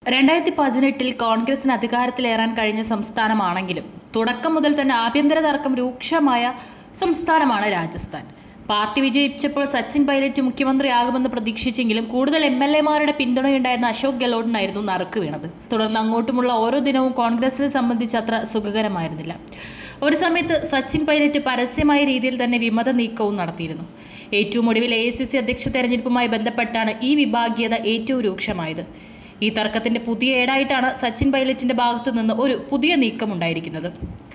രണ്ടായിരത്തി പതിനെട്ടിൽ കോൺഗ്രസിന് അധികാരത്തിലേറാൻ കഴിഞ്ഞ സംസ്ഥാനമാണെങ്കിലും തുടക്കം മുതൽ തന്നെ ആഭ്യന്തര തർക്കം രൂക്ഷമായ സംസ്ഥാനമാണ് രാജസ്ഥാൻ പാർട്ടി വിജയിച്ചപ്പോൾ സച്ചിൻ പൈലറ്റ് മുഖ്യമന്ത്രിയാകുമെന്ന് പ്രതീക്ഷിച്ചെങ്കിലും കൂടുതൽ എം എൽ എമാരുടെ പിന്തുണയുണ്ടായിരുന്ന അശോക് ഗെഹ്ലോട്ടിനായിരുന്നു നറുക്ക് വീണത് തുടർന്ന് അങ്ങോട്ടുമുള്ള ഓരോ ദിനവും കോൺഗ്രസിനെ സംബന്ധിച്ച് അത്ര സുഖകരമായിരുന്നില്ല ഒരു സമയത്ത് സച്ചിൻ പൈലറ്റ് പരസ്യമായ രീതിയിൽ തന്നെ വിമത നീക്കവും നടത്തിയിരുന്നു ഏറ്റവും ഒടുവിൽ എ അധ്യക്ഷ തെരഞ്ഞെടുപ്പുമായി ബന്ധപ്പെട്ടാണ് ഈ വിഭാഗീയത ഏറ്റവും രൂക്ഷമായത് ഈ തർക്കത്തിന്റെ പുതിയ ഏടായിട്ടാണ് സച്ചിൻ പൈലറ്റിന്റെ ഭാഗത്തു നിന്ന് ഒരു പുതിയ നീക്കം ഉണ്ടായിരിക്കുന്നത്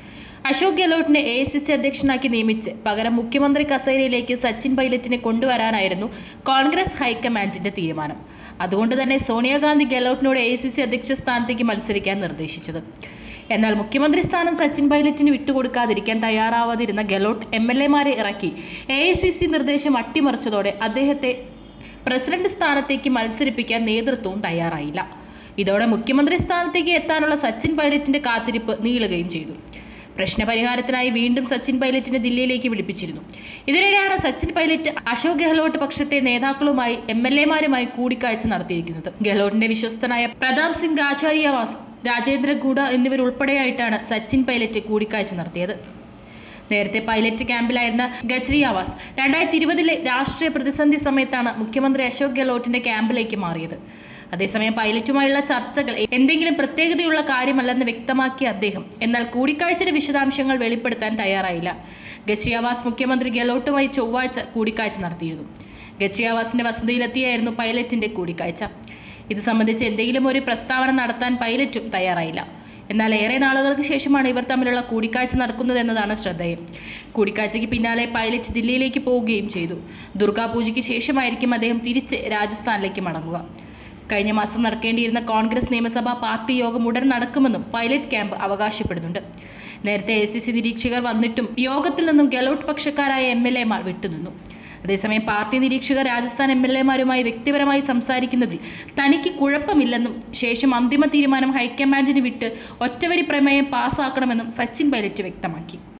അശോക് ഗെഹ്ലോട്ടിനെ എ ഐ സി സി അധ്യക്ഷനാക്കി നിയമിച്ച് പകരം മുഖ്യമന്ത്രി കസേരയിലേക്ക് സച്ചിൻ പൈലറ്റിനെ കൊണ്ടുവരാനായിരുന്നു കോൺഗ്രസ് ഹൈക്കമാൻഡിന്റെ തീരുമാനം അതുകൊണ്ട് തന്നെ Sonia Gandhi ഗെഹ്ലോട്ടിനോട് A I C C അധ്യക്ഷ സ്ഥാനത്തേക്ക് മത്സരിക്കാൻ നിർദ്ദേശിച്ചത് എന്നാൽ മുഖ്യമന്ത്രി സ്ഥാനം സച്ചിൻ പൈലറ്റിന് വിട്ടുകൊടുക്കാതിരിക്കാൻ തയ്യാറാവാതിരുന്ന ഗെഹ്ലോട്ട് എം എൽ എമാരെ ഇറക്കി എ ഐ സി സി നിർദ്ദേശം അട്ടിമറിച്ചതോടെ അദ്ദേഹത്തെ പ്രസിഡന്റ് സ്ഥാനത്തേക്ക് മത്സരിപ്പിക്കാൻ നേതൃത്വവും തയ്യാറായില്ല ഇതോടെ മുഖ്യമന്ത്രി സ്ഥാനത്തേക്ക് എത്താനുള്ള സച്ചിൻ പൈലറ്റിന്റെ കാത്തിരിപ്പ് നീളുകയും ചെയ്തു പ്രശ്നപരിഹാരത്തിനായി വീണ്ടും സച്ചിൻ പൈലറ്റിനെ ദില്ലിയിലേക്ക് വിളിപ്പിച്ചിരുന്നു ഇതിനിടെയാണ് സച്ചിൻ പൈലറ്റ് അശോക് ഗെഹ്ലോട്ട് പക്ഷത്തെ നേതാക്കളുമായി എം എൽ എമാരുമായി കൂടിക്കാഴ്ച നടത്തിയിരിക്കുന്നത് ഗെഹ്ലോട്ടിന്റെ വിശ്വസ്തനായ പ്രതാപ് സിംഗ് ആചാര്യവാസ് രാജേന്ദ്ര ഗൂഡ എന്നിവരുൾപ്പെടെയായിട്ടാണ് സച്ചിൻ പൈലറ്റ് കൂടിക്കാഴ്ച നടത്തിയത് നേരത്തെ പൈലറ്റ് ക്യാമ്പിലായിരുന്ന ഗജ്രിയാവാസ് രണ്ടായിരത്തി ഇരുപതിലെ രാഷ്ട്രീയ പ്രതിസന്ധി സമയത്താണ് മുഖ്യമന്ത്രി അശോക് ഗെഹ്ലോട്ടിന്റെ ക്യാമ്പിലേക്ക് മാറിയത് അതേസമയം പൈലറ്റുമായുള്ള ചർച്ചകൾ എന്തെങ്കിലും പ്രത്യേകതയുള്ള കാര്യമല്ലെന്ന് വ്യക്തമാക്കിയ അദ്ദേഹം എന്നാൽ കൂടിക്കാഴ്ചയുടെ വിശദാംശങ്ങൾ വെളിപ്പെടുത്താൻ തയ്യാറായില്ല ഗച്ചിയാവാസ് മുഖ്യമന്ത്രി ഗെഹ്ലോട്ടുമായി ചൊവ്വാഴ്ച കൂടിക്കാഴ്ച നടത്തിയിരുന്നു ഗച്ചിയാവാസിന്റെ വസതിയിലെത്തിയായിരുന്നു പൈലറ്റിന്റെ കൂടിക്കാഴ്ച ഇത് സംബന്ധിച്ച് എന്തെങ്കിലും ഒരു പ്രസ്താവന നടത്താൻ പൈലറ്റും തയ്യാറായില്ല എന്നാൽ ഏറെ നാളുകൾക്ക് ശേഷമാണ് ഇവർ തമ്മിലുള്ള കൂടിക്കാഴ്ച നടക്കുന്നതെന്നതാണ് ശ്രദ്ധേയം കൂടിക്കാഴ്ചയ്ക്ക് പിന്നാലെ പൈലറ്റ് ദില്ലിയിലേക്ക് പോവുകയും ചെയ്തു ദുർഗാപൂജയ്ക്ക് ശേഷമായിരിക്കും അദ്ദേഹം തിരിച്ച് രാജസ്ഥാനിലേക്ക് മടങ്ങുക കഴിഞ്ഞ മാസം നടക്കേണ്ടിയിരുന്ന കോൺഗ്രസ് നിയമസഭാ പാർട്ടി യോഗം ഉടൻ നടക്കുമെന്നും പൈലറ്റ് ക്യാമ്പ് അവകാശപ്പെടുന്നുണ്ട് നേരത്തെ എ സി സി നിരീക്ഷകർ വന്നിട്ടും യോഗത്തിൽ നിന്നും ഗെലോട്ട് പക്ഷക്കാരായ എം എൽ എമാർ വിട്ടുനിന്നു അതേസമയം പാർട്ടി നിരീക്ഷകർ രാജസ്ഥാൻ എം എൽ എമാരുമായി വ്യക്തിപരമായി സംസാരിക്കുന്നതിൽ തനിക്ക് കുഴപ്പമില്ലെന്നും ശേഷം അന്തിമ തീരുമാനം ഹൈക്കമാൻഡിന് വിട്ട് ഒറ്റവരി പ്രമേയം പാസ്സാക്കണമെന്നും സച്ചിൻ പൈലറ്റ് വ്യക്തമാക്കി